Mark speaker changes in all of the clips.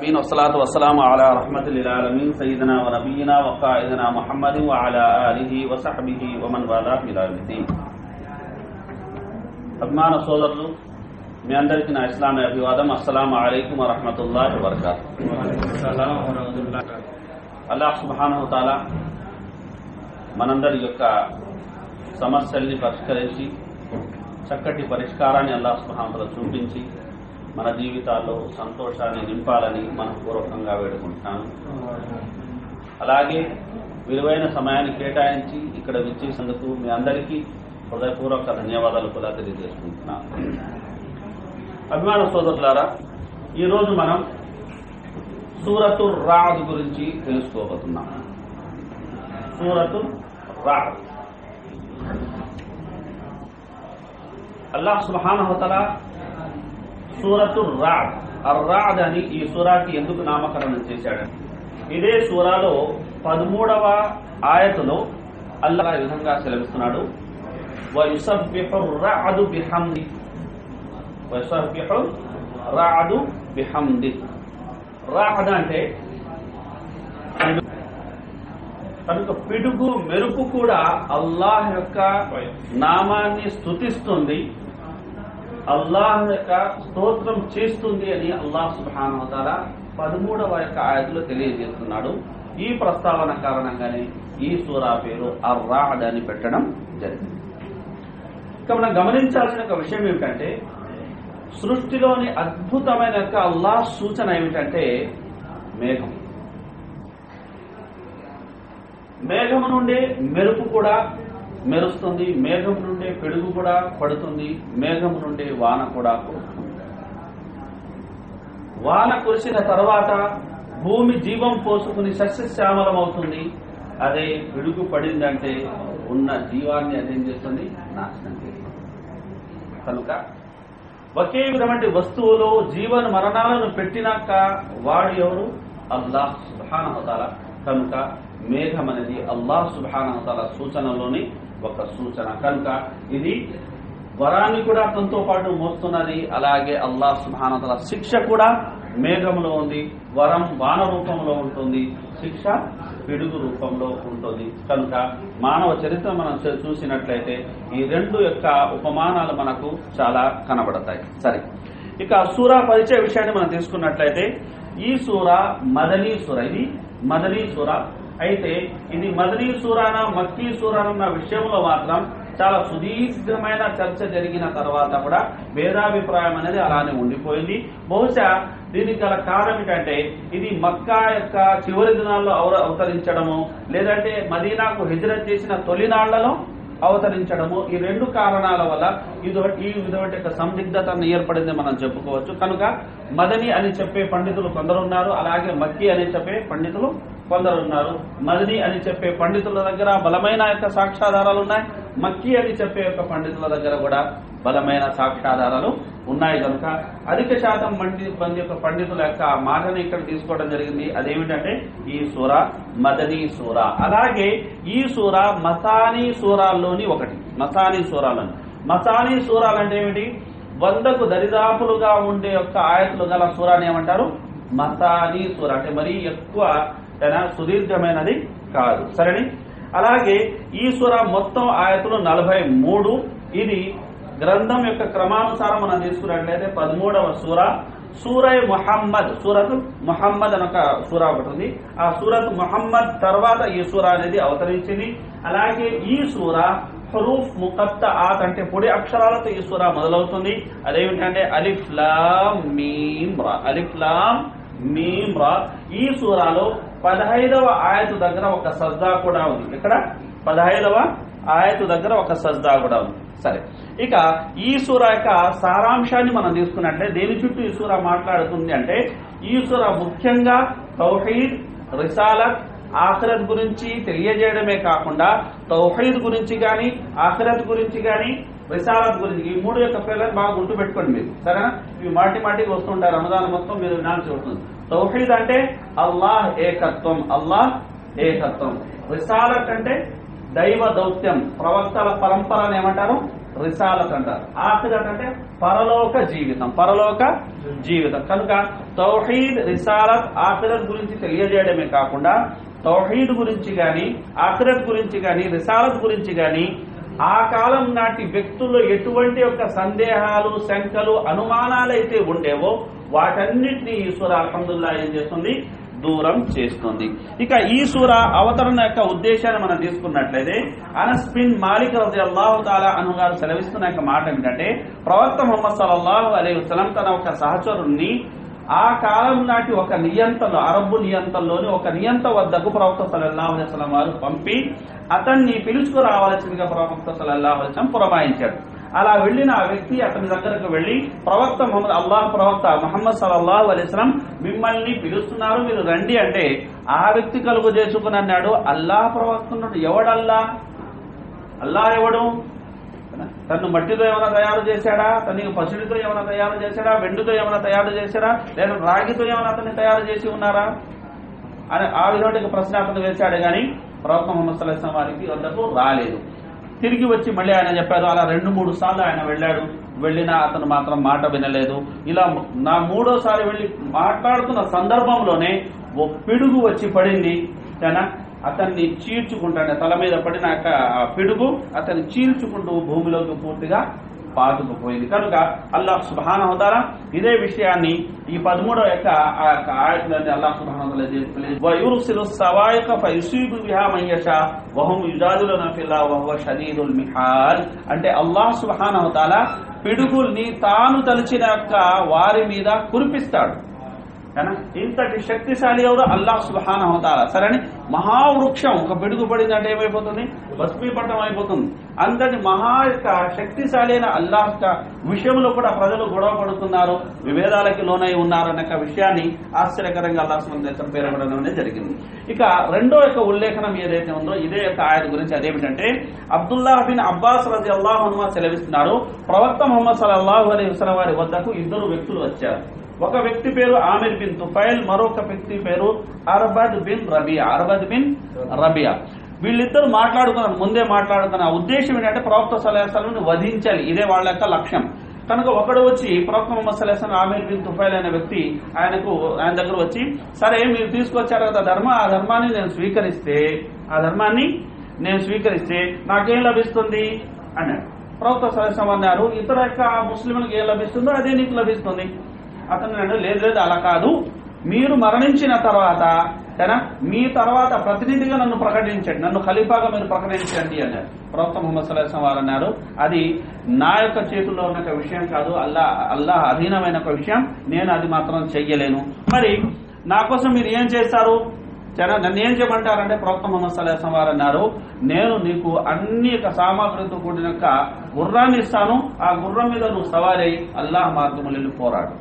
Speaker 1: العالمين والصلاة والسلام على رحمة للعالمين سيدنا ونبينا وقائدنا محمد وعلى آله وصحبه ومن والاه إلى يوم الدين అభిమాన సోదరులు మీ అందరికీ నా ఇస్లామీ అభివాదం అస్సలం అలైకుం వరహమతుల్లాహి వబర్కాతు అల్లాహ్ సుబ్హానహు తాలా మనందరి యొక్క సమస్యల్ని పరిష్కరించి చక్కటి పరిష్కారాన్ని అల్లాహ్ సుబ్హానహు చూపించి మన జీవితాల్లో సంతోషాన్ని నింపాలని మనపూర్వకంగా వేడుకుంటున్నాను అలాగే విలువైన సమయాన్ని కేటాయించి ఇక్కడ విచ్చేసేందుకు మీ అందరికీ హృదయపూర్వక ధన్యవాదాలు కూడా తెలియజేసుకుంటున్నాను అభిమాన సోదరులారా ఈరోజు మనం సూరతు రాద్ గురించి తెలుసుకోబోతున్నాం సూరతు రాద్ అల్లాహ్ సుబ్హానహుతల సూరతు రాద్ అర్రాద్ అని ఈ సూరాకి ఎందుకు నామకరణం చేశాడు ఇదే సూరాలో పదమూడవ ఆయతులో అల్లా ఈ విధంగా సెలవిస్తున్నాడు వయుసబ్బిహు రాదు బిహమ్ది వయుసబ్బిహు రాదు బిహమ్ది రాహద అంటే కనుక పిడుగు మెరుపు కూడా అల్లాహ్ యొక్క నామాన్ని స్తుతిస్తుంది అల్లాహ్ యొక్క స్తోత్రం చేస్తుంది అని అల్లాహ్ సుబానవతార పదమూడవ యొక్క ఆయతలో తెలియజేస్తున్నాడు ఈ ప్రస్తావన కారణంగానే ఈ సూరా పేరు అర్రాడ్ అని పెట్టడం జరిగింది ఇక మనం గమనించాల్సిన ఒక విషయం ఏమిటంటే సృష్టిలోని అద్భుతమైన యొక్క అల్లాహ్ సూచన ఏమిటంటే మేఘం మేఘం నుండి మెరుపు కూడా మెరుస్తుంది మేఘం నుండి పిడుగు కూడా పడుతుంది మేఘం నుండి వాన కూడా కురుస్తుంది వాన కురిసిన తర్వాత భూమి జీవం పోసుకుని సస్యశ్యామలం అవుతుంది అదే పిడుగు పడిందంటే ఉన్న జీవాన్ని అదేం చేస్తుంది నాశనం చేస్తుంది కనుక ఒకే విధమైన వస్తువులో జీవన మరణాలను పెట్టినాక వాడు ఎవరు అల్లాహ్ సుభానహతాల కనుక మేఘం అనేది అల్లాహ్ సుభానహతాల సూచనలోని ఒక సూచన కనుక ఇది వరాన్ని కూడా తనతో పాటు మోస్తున్నది అలాగే అల్లాహ్ సుభానతల శిక్ష కూడా మేఘంలో ఉంది వరం వాన రూపంలో ఉంటుంది శిక్ష పిడుగు రూపంలో ఉంటుంది కనుక మానవ చరిత్ర మనం చూ- చూసినట్లయితే ఈ రెండు యొక్క ఉపమానాలు మనకు చాలా కనబడతాయి సరే ఇక సూరా పరిచయ విషయాన్ని మనం తీసుకున్నట్లయితే ఈ సూర మదనీ సూర ఇది మదనీ సూర అయితే ఇది మదనీ సూరాన మక్కీ సూరానన్న విషయంలో మాత్రం చాలా సుదీర్ఘమైన చర్చ జరిగిన తర్వాత కూడా భేదాభిప్రాయం అనేది అలానే ఉండిపోయింది బహుశా దీనికి గల కారణం ఏంటంటే ఇది మక్కా యొక్క చివరి దినాల్లో అవర- అవతరించడము లేదంటే మదీనాకు హిజ్రత్ చేసిన తొలినాళ్లలో అవతరించడము ఈ రెండు కారణాల వల్ల ఇది ఈ విధమైన యొక్క సందిగ్ధతను ఏర్పడింది మనం చెప్పుకోవచ్చు కనుక మదని అని చెప్పే పండితులు కొందరు ఉన్నారు అలాగే మక్కి అని చెప్పే పండితులు కొందరు ఉన్నారు మదని అని చెప్పే పండితుల దగ్గర బలమైన యొక్క సాక్ష్యాధారాలు ఉన్నాయి మక్కి అని చెప్పే యొక్క పండితుల దగ్గర కూడా బలమైన సాక్ష్యాధారాలు ఉన్నాయి కనుక అధిక శాతం మంది మంది యొక్క పండితుల యొక్క మాటని ఇక్కడ తీసుకోవడం జరిగింది అదేమిటంటే ఈ సూర మదనీ సూర అలాగే ఈ సూర మసానీ సూరాల్లోని ఒకటి మసానీ సూరాలని మసానీ సూరాలు అంటే ఏమిటి వందకు దరిదాపులుగా ఉండే యొక్క ఆయతులు గల సూరాన్ని ఏమంటారు మసానీ సూర అంటే మరీ ఎక్కువ తన సుదీర్ఘమైనది కాదు సరేని అలాగే ఈ సూర మొత్తం ఆయతులు నలభై మూడు ఇది గ్రంథం యొక్క క్రమానుసారం మనం తీసుకున్నట్లయితే పదమూడవ సూర సూరయ్ ముహమ్మద్ సూరత్ ముహమ్మద్ అని ఒక సూర ఒకటి ఉంది ఆ సూరత్ ముహమ్మద్ తర్వాత ఈ సూర అనేది అవతరించింది అలాగే ఈ సూర హరూఫ్ ముకత్త ఆత్ అంటే పొడి అక్షరాలతో ఈ సూర మొదలవుతుంది అదేమిటంటే అలిఫ్ లామ్ మీమ్ రా అలిఫ్ లామ్ మీమ్ రా ఈ సూరాలో పదహైదవ ఆయతు దగ్గర ఒక సజ్దా కూడా ఉంది ఇక్కడ పదహైదవ ఆయతు దగ్గర ఒక సజ్దా కూడా ఉంది సరే ఇక ఈ సూర యొక్క సారాంశాన్ని మనం తీసుకున్నట్లే దేని చుట్టూ ఈ సూర మాట్లాడుతుంది అంటే ఈ సూర ముఖ్యంగా తౌహీద్ రిసాలత్ ఆఖరత్ గురించి తెలియజేయడమే కాకుండా తౌహీద్ గురించి కానీ ఆఖరత్ గురించి కానీ రిసాలత్ గురించి ఈ మూడు యొక్క పేర్లను బాగా గుర్తు పెట్టుకోండి మీరు సరేనా ఇవి మాటి మాటికి వస్తుంటారు రమదాన్ మొత్తం మీరు వినాల్సి వస్తుంది తౌహీద్ అంటే అల్లాహ్ ఏకత్వం అల్లాహ్ ఏకత్వం రిసాలత్ అంటే దైవ దౌత్యం ప్రవక్తల పరంపరను ఏమంటారు రిసాలత్ అంటారు ఆఖిరత్ అంటే పరలోక జీవితం పరలోక జీవితం కనుక తౌహీద్ రిసాలత్ ఆఖిరత్ గురించి తెలియజేయడమే కాకుండా తౌహీద్ గురించి గాని ఆఖిరత్ గురించి గాని రిసాలత్ గురించి గాని ఆ కాలం నాటి వ్యక్తుల్లో ఎటువంటి యొక్క సందేహాలు శంకలు అనుమానాలు అయితే ఉండేవో వాటన్నిటిని ఈ సూర అల్హమ్దుల్లా ఏం చేస్తుంది దూరం చేస్తుంది ఇక ఈ సూర అవతరణ యొక్క ఉద్దేశాన్ని మనం తీసుకున్నట్లయితే అనస్ బిన్ మాలిక్ రజి అల్లాహు తాలా అను గారు సెలవిస్తున్న యొక్క మాట ఏమిటంటే ప్రవక్త ముహమ్మద్ సల్లల్లాహు అలైహి వసల్లం తన ఒక సహచరుణ్ణి ఆ కాలం నాటి ఒక నియంతలో అరబ్బు నియంతల్లోని ఒక నియంత వద్దకు ప్రవక్త సల్లల్లాహు అలైహి వసల్లం వారు పంపి అతన్ని పిలుచుకురావాల్సిందిగా ప్రవక్త సల్లల్లాహు అలైహి వసల్లం పురమాయించాడు అలా వెళ్ళిన ఆ వ్యక్తి అతని దగ్గరకు వెళ్లి ప్రవక్త మొహమ్మద్ అల్లాహ్ ప్రవక్త మహమ్మద్ సల్లల్లాహు అలైస్లం మిమ్మల్ని పిలుస్తున్నారు మీరు రండి అంటే ఆ వ్యక్తి కలుగు చేసుకుని అన్నాడు అల్లాహ్ ప్రవక్తున్నాడు ఎవడల్లా అల్లాహ్ ఎవడు తను మట్టితో ఏమైనా తయారు చేశాడా తనకి పసుడితో ఏమైనా తయారు చేశాడా వెండితో ఏమైనా తయారు చేశాడా లేదా రాగితో ఏమైనా అతన్ని తయారు చేసి ఉన్నారా అని ఆ విధమైన ప్రశ్న అతను వేశాడు కానీ ప్రవక్త ముహమ్మద్ సల్లాహం వారికి వద్దకు రాలేదు తిరిగి వచ్చి మళ్ళీ ఆయన చెప్పారు అలా రెండు మూడు సార్లు ఆయన వెళ్ళాడు వెళ్ళినా అతను మాత్రం మాట వినలేదు ఇలా నా మూడోసారి వెళ్ళి మాట్లాడుతున్న సందర్భంలోనే ఓ పిడుగు వచ్చి పడింది తన అతన్ని చీల్చుకుంటాడు తల మీద పడినాక ఆ పిడుగు అతన్ని చీల్చుకుంటూ భూమిలోకి పూర్తిగా పాతుకుపోయింది కనుక అల్లాహ్ సుబాన హోతారా ఇదే విషయాన్ని ఈ పదమూడవ యొక్క ఆ యొక్క ఆయతులని అల్లాహ్ సుబాన సవాయక ఫయుసీబు బిహా మయ్యషా వహం యుజాదులన ఫిల్లా వహువ షదీదుల్ మిహాల్ అంటే అల్లాహ్ సుబాన హోతాలా పిడుగుల్ని తాను తలిచిన యొక్క వారి మీద కురిపిస్తాడు కదా? ఇంతటి శక్తిశాలి ఎవరు అల్లాహ్ సుబహాన హోతాల సరే మహావృక్షం ఒక పిడుగు పడిందంటే ఏమైపోతుంది భస్మీపట్టం అయిపోతుంది అంతటి మహా యొక్క శక్తిశాలి అయిన అల్లాహ్ యొక్క విషయంలో కూడా ప్రజలు గొడవ పడుతున్నారు విభేదాలకి లోనై ఉన్నారు అనే యొక్క విషయాన్ని ఆశ్చర్యకరంగా అల్లాహ్ సందేశం పేరబడడం అనేది జరిగింది ఇక రెండో యొక్క ఉల్లేఖనం ఏదైతే ఉందో ఇదే యొక్క ఆయన గురించి అదేమిటంటే అబ్దుల్లాహ్ బిన్ అబ్బాస్ రజి అల్లాహ్ సెలవిస్తున్నారు ప్రవక్త ముహమ్మద్ సల్లల్లాహు అలైహి వసల్లం వారి వద్దకు ఇద్దరు వ్యక్తులు వచ్చారు ఒక వ్యక్తి పేరు ఆమిర్ బిన్ తుఫైల్ మరొక వ్యక్తి పేరు Arbad bin Rabia Arbad bin Rabia వీళ్ళిద్దరు మాట్లాడుకున్నారు ముందే మాట్లాడుకున్న ఉద్దేశం ఏంటంటే ప్రవక్త సలహాలను వధించాలి ఇదే వాళ్ళ యొక్క లక్ష్యం కనుక ఒకడు వచ్చి ప్రవక్త ముహమ్మద్ సల్లాహం ఆమిర్ బిన్ తుఫైల్ అనే వ్యక్తి ఆయనకు ఆయన దగ్గర వచ్చి సరే మీరు తీసుకొచ్చారు కదా ధర్మ ఆ ధర్మాన్ని నేను స్వీకరిస్తే ఆ ధర్మాన్ని నేను స్వీకరిస్తే నాకేం లభిస్తుంది అన్నాడు ప్రవక్త సలహం అన్నారు ఇతర యొక్క ముస్లింలకు ఏం లభిస్తుందో అదే నీకు లభిస్తుంది అతను అన్నాడు లేదు లేదు అలా కాదు మీరు మరణించిన తర్వాత కదా మీ తర్వాత ప్రతినిధిగా నన్ను ప్రకటించండి నన్ను ఖలీఫాగా మీరు ప్రకటించండి అన్నారు ప్రవక్త ముహమ్మద్ సల్లాహం వారు అన్నారు అది నా యొక్క చేతుల్లో ఉన్న ఒక విషయం కాదు అల్లా అల్లాహ్ అధీనమైన ఒక విషయం నేను అది మాత్రం చెయ్యలేను మరి నా కోసం మీరు ఏం చేస్తారు సరే నన్ను ఏం చేయమంటారంటే ప్రవక్త ముహమ్మద్ సల్లాహం వారు అన్నారు నేను నీకు అన్ని యొక్క సామాగ్రితో కూడిన యొక్క గుర్రాన్ని ఇస్తాను ఆ గుర్రం మీద నువ్వు సవారీ అల్లాహ్ మార్గములు వెళ్ళి పోరాడు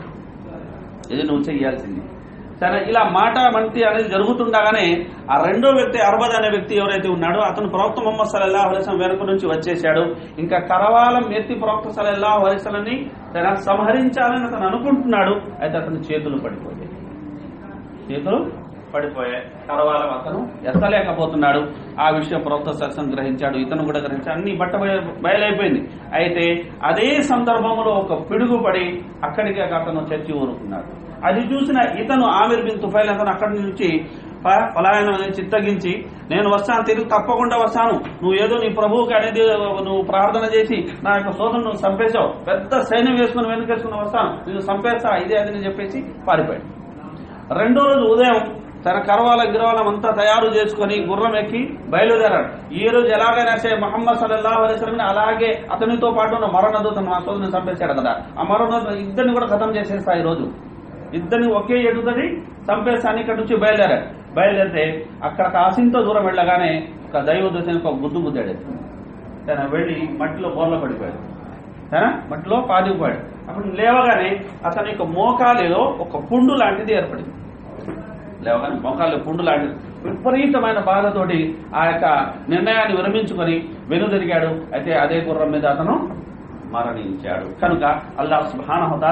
Speaker 1: ఇది నువ్వు చెయ్యాల్సింది సరే ఇలా మాట మంతి అనేది జరుగుతుండగానే ఆ రెండో వ్యక్తి అర్బద్ అనే వ్యక్తి ఎవరైతే ఉన్నాడో అతను ప్రవక్త మొహమ్మద్ సల్లల్లాహు అలైస్లం వెనుక నుంచి వచ్చేసాడు ఇంకా కరవాలం ఎత్తి ప్రవక్త సల్లల్లాహు అలైస్లని తన సంహరించాలని అతను అనుకుంటున్నాడు అయితే అతని చేతులు పడిపోయాయి చేతులు పడిపోయాయి కరవాలం అతను ఎత్తలేకపోతున్నాడు ఆ విషయం ప్రవక్త సత్సం గ్రహించాడు ఇతను కూడా గ్రహించాడు అన్ని బట్ట బయ- బయలైపోయింది అయితే అదే సందర్భంలో ఒక పిడుగు పడి అక్కడికి అతను చర్చి ఊరుకున్నాడు అది చూసిన ఇతను ఆమిర్ బిన్ తుఫైల్ అతను అక్కడి నుంచి ప- పలాయనం అనేది చిత్తగించి నేను వస్తాను తిరిగి తప్పకుండా వస్తాను నువ్వు ఏదో నీ ప్రభువుకి అనేది నువ్వు ప్రార్థన చేసి నా యొక్క సోదరుని నువ్వు చంపేశావు పెద్ద సైన్యం వేసుకుని వెనుకేసుకుని వస్తాను నేను చంపేస్తా ఇదే అది అని చెప్పేసి పారిపోయాడు రెండో రోజు ఉదయం తన కరవాల గిరవాలం అంతా తయారు చేసుకొని గుర్రం ఎక్కి బయలుదేరాడు ఈ రోజు ఎలాగైనా సరే మహమ్మద్ సల్లల్లాహు అలైహి వసల్లం అలాగే అతనితో పాటు ఉన్న మరణదూతను మా సోదరుని చంపేశాడు కదా ఆ మరణదూత ఇద్దరిని కూడా ఖతం చేసేస్తా ఈ రోజు ఇద్దరిని ఒకే ఎడుతది చంపేస్తాను ఇక్కడ నుంచి బయలుదేరాడు బయలుదేరితే అక్కడ కాసింత దూరం వెళ్ళగానే ఒక దైవదూతని ఒక గుద్దు గుద్దాడు తన వెళ్ళి మట్టిలో బోర్ల పడిపోయాడు సరేనా మట్టిలో పాదిపోయాడు అప్పుడు లేవగానే అతని యొక్క మోకాలిలో ఒక పుండు లాంటిది ఏర్పడింది లేవగానే మోకాలు పుండు లాంటిది విపరీతమైన బాధతోటి ఆ యొక్క నిర్ణయాన్ని విరమించుకొని వెనుదిరిగాడు అయితే అదే గుర్రం మీద అతను మరణించాడు కనుక అల్లాహ్ సుబ్హానహు తాలా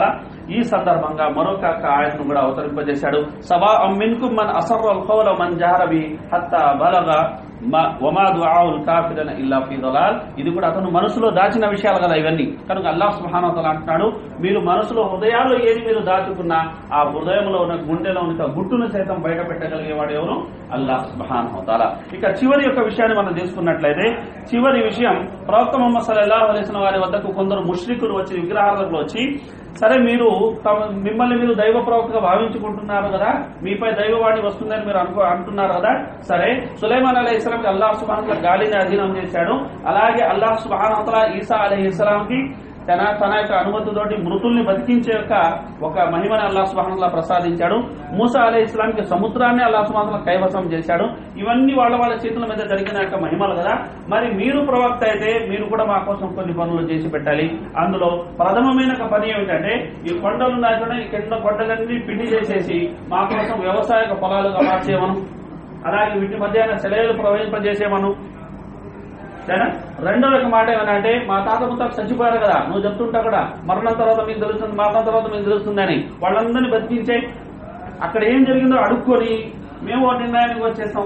Speaker 1: ఈ సందర్భంగా మరొక ఆయతను కూడా అవతరింపజేశాడు సవా మిన్కుమ్ మన్ అసర్రల్ ఖౌల మన్ జహరబి హత్తా బలగ మ- వమా దుఆఉల్ కాఫిరన ఇల్లా ఫీ దలాల్ ఇది కూడా అతను మనసులో దాచిన విషయాలు కదా ఇవన్నీ కనుక అల్లాహ్ సుబ్హానహు వతఆలా అంటున్నాడు మీరు మనసులో హృదయాల్లో ఏది మీరు దాచుకున్నా ఆ హృదయంలో ఉన్న గుండెలో ఉన్న గుట్టును సైతం బయట పెట్టగలిగేవాడు ఎవరు అల్లాహ్ సుబ్హానహు వతఆలా ఇక చివరి యొక్క విషయాన్ని మనం తీసుకున్నట్లయితే చివరి విషయం ప్రవక్త ముహమ్మద్ సల్లల్లాహు అలైహి వసల్లం వారి వద్దకు కొందరు ముష్రికులు వచ్చి విగ్రహాలకు వచ్చి సరే మీరు తమ మిమ్మల్ని మీరు దైవ ప్రవక్తగా భావించుకుంటున్నారు కదా మీపై దైవవాణి వస్తుందని మీరు అనుకో అంటున్నారు కదా సరే సులైమాన్ అలీ ఇస్లాంకి అల్లాహ్ సుబాన్ గాలిని అధీనం చేశాడు అలాగే అల్లాహ్ సుబాన్ ఈసా అలీ ఇస్లాంకి తన తన యొక్క అనుమతితోటి మృతుల్ని బతికించే యొక్క ఒక మహిమని అల్లా సుబానంలా ప్రసాదించాడు మూసా అలీ ఇస్లాంకి సముద్రాన్ని అల్లా సుబానంలా కైవసం చేశాడు ఇవన్నీ వాళ్ళ వాళ్ళ చేతుల మీద జరిగిన యొక్క మహిమలు కదా మరి మీరు ప్రవక్త అయితే మీరు కూడా మా కోసం కొన్ని పనులు చేసి పెట్టాలి అందులో ప్రథమమైన ఒక పని ఏమిటంటే ఈ కొండలు ఉన్నాయి చూడండి, ఈ కింద కొండలన్నీ పిండి చేసేసి మా కోసం వ్యవసాయ పొలాలుగా మార్చేయమను అలాగే వీటి మధ్య సెలవులు ప్రవహింపజేసేమను సరేనా రెండో రకం మాట ఏమనంటే మా తాత ముత్తాకు చచ్చిపోయారు కదా నువ్వు చెప్తుంటా కూడా మరణం తర్వాత మీకు తెలుస్తుంది మరణం తర్వాత మీకు తెలుస్తుంది అని వాళ్ళందరినీ బతికించే అక్కడ ఏం జరిగిందో అడుక్కొని మేము ఒక నిర్ణయానికి వచ్చేస్తాం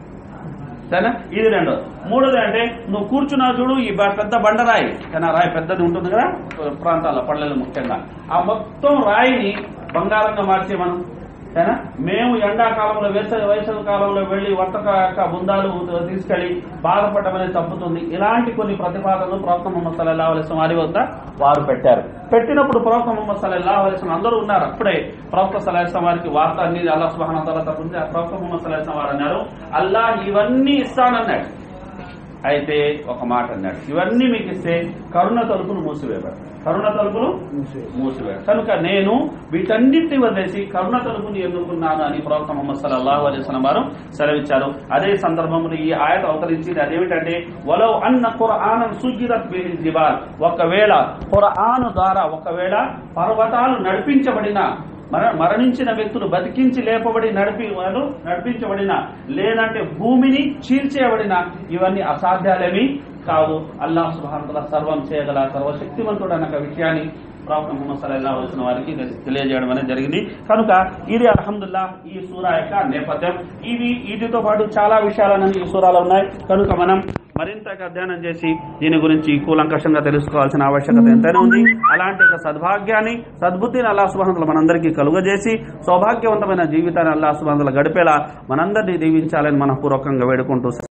Speaker 1: సరేనా ఇది రెండో మూడోది అంటే నువ్వు కూర్చున్నావు చూడు ఈ బ- పెద్ద బండరాయి కానీ ఆ రాయి పెద్దది ఉంటుంది కదా ప్రాంతాల్లో పల్లెలు ముఖ్యంగా ఆ మొత్తం రాయిని బంగారంగా మార్చే మనం సరేనా మేము ఎండాకాలంలో వేసవి వేసవి కాలంలో వెళ్లి వర్తక యొక్క బృందాలు తీసుకెళ్లి బాధపడడం అనేది తప్పుతుంది ఇలాంటి కొన్ని ప్రతిపాదనలు ప్రవక్త ముహమ్మద్ సల్లల్లాహు అలైహి వసల్లం వారి వద్ద వారు పెట్టారు పెట్టినప్పుడు ప్రవక్త ముహమ్మద్ సల్లల్లాహు అలైహి వసల్లం అందరూ ఉన్నారు అప్పుడే ప్రవక్త సల్లల్లాహు అలైహి వసల్లం వారికి వార్త అన్ని అల్లాహ్ సుబ్హానహు వ తఆలా తరపున నుంచి ఆ ప్రవక్త ముహమ్మద్ సల్లల్లాహు అలైహి వసల్లం వారు అన్నారు అల్లాహ్ ఇవన్నీ ఇస్తానన్నాడు అయితే ఒక మాట అన్నాడు ఇవన్నీ మీకు ఇస్తే కరుణ తలుపులు మూసివేయబడు కరుణ తలుపులు మూసివేయడు కనుక నేను వీటన్నిటిని వదిలేసి కరుణ తలుపుని ఎన్నుకున్నాను అని ప్రవక్త ముహమ్మద్ సల్లల్లాహు అలైహి వసల్లం వారు సెలవిచ్చారు అదే సందర్భంలో ఈ ఆయత అవతరించింది అదేమిటంటే వలవ్ అన్న ఖురానం సుజిరత్ బిహిల్ జిబాల్ ఒకవేళ ఖురాను ద్వారా ఒకవేళ పర్వతాలు నడిపించబడిన మర మరణించిన వ్యక్తులు బతికించి లేపబడి నడిపి వాళ్ళు నడిపించబడిన లేదంటే భూమిని చీల్చేయబడిన ఇవన్నీ అసాధ్యాలేమి కావు అల్లాహ్ సుబ్హానహు సర్వం చేయగల సర్వశక్తివంతుడు అన్న ఒక విషయాన్ని ప్రవక్త ముహమ్మద్ సల్లల్లాహు అలైహి వసల్లం వారికి తెలియజేయడం అనేది జరిగింది కనుక ఇది అల్హమ్దుల్లా ఈ సూరా యొక్క నేపథ్యం ఇవి వీటితో పాటు చాలా విషయాలు ఈ సూరాలో ఉన్నాయి కనుక మనం మరింత అధ్యయనం చేసి దీని గురించి కూలంకషంగా తెలుసుకోవాల్సిన ఆవశ్యకత ఎంతైనా ఉంది అలాంటి ఒక సద్భాగ్యాన్ని సద్బుద్ధిని అల్లా సుబంధులు మనందరికీ కలుగజేసి సౌభాగ్యవంతమైన జీవితాన్ని అల్లా సుబంధులు గడిపేలా మనందరినీ దీవించాలని మనపూర్వకంగా వేడుకుంటూ